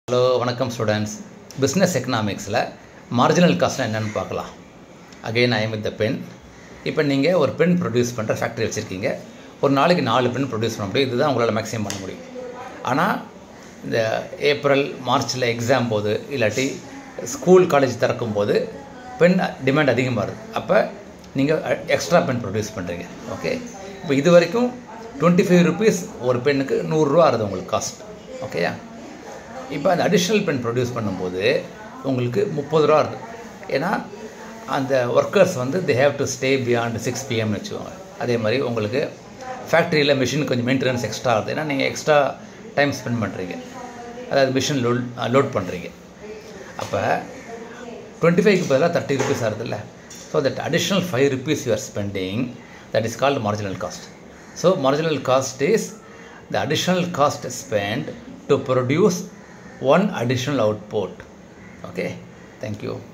hello வணக்கம் students business எக்கனாமிக்ஸில் marginal காஸ்ட்னா என்னென்னு பார்க்கலாம் again I am with the pen இப்போ நீங்கள் ஒரு பென் ப்ரொடியூஸ் பண்ணுற ஃபேக்ட்ரி வச்சுருக்கீங்க ஒரு நாளைக்கு நாலு பென் ப்ரொடியூஸ் பண்ண முடியும் இதுதான் உங்களால் மேக்ஸிமம் பண்ண முடியும் ஆனால் இந்த ஏப்ரல் மார்ச்சில் எக்ஸாம் போது இல்லாட்டி ஸ்கூல் காலேஜ் திறக்கும் போது பென் டிமாண்ட் அதிகமாக வருது அப்போ நீங்கள் எக்ஸ்ட்ரா பென் ப்ரொடியூஸ் பண்ணுறீங்க ஓகே இப்போ இது வரைக்கும் டுவெண்ட்டி ஃபைவ் ருபீஸ் ஒரு பெண்ணுக்கு நூறுரூவா ஆகுது உங்களுக்கு காஸ்ட் ஓகேயா இப்போ அந்த அடிஷ்னல் பென் ப்ரொடியூஸ் பண்ணும்போது உங்களுக்கு முப்பது ரூபா இருக்குது ஏன்னா அந்த ஒர்க்கர்ஸ் வந்து they have to stay beyond six பிஎம்னு வச்சுக்கோங்க அதே மாதிரி உங்களுக்கு ஃபேக்ட்ரியில் மிஷின் கொஞ்சம் மெயின்டெனன்ஸ் எக்ஸ்ட்ரா ஆகுது ஏன்னா நீங்கள் எக்ஸ்ட்ரா டைம் ஸ்பெண்ட் பண்ணுறீங்க அதாவது மிஷின் லோட் லோட் பண்ணுறீங்க அப்போ டுவெண்ட்டி ஃபைவ்க்கு பதிலாக தேர்ட்டி ருபீஸ் ஆகுதுல்ல so that additional five rupees you are spending that is called marginal cost so marginal cost is the additional cost spent to produce one additional output okay thank you